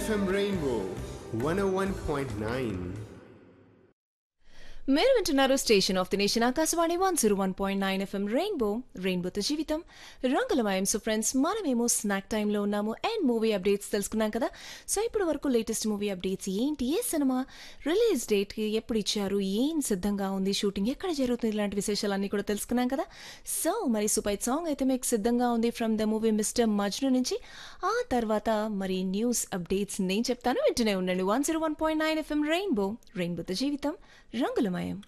FM Rainbow 101.9. మీరు వింటున్నారు station of the nation Akashvani one zero one point nine FM Rainbow రెయిన్బోతో జీవితం రంగులమయం సో ఫ్రెండ్స్ మనమేమో స్నాక్ టైంలో ఉన్నాము అండ్ మూవీ అప్డేట్స్ తెలుసుకున్నాం కదా సో ఇప్పటి వరకు లేటెస్ట్ మూవీ అప్డేట్స్ ఏంటి ఏ సినిమా రిలీజ్ డేట్ ఎప్పుడు ఇచ్చారు ఏం సిద్ధంగా ఉంది షూటింగ్ ఎక్కడ జరుగుతుంది ఇలాంటి విశేషాలన్నీ కూడా తెలుసుకున్నాం కదా సో మరి సూపర్ సాంగ్ అయితే మీకు సిద్ధంగా ఉంది from the movie Mister Majnu నుంచి ఆ తర్వాత మరి న్యూస్ అప్డేట్స్ నేను చెప్తాను వింటూనే ఉండండి one zero one point nine FM Rainbow రెయిన్బోతో జీవితం రంగులమయం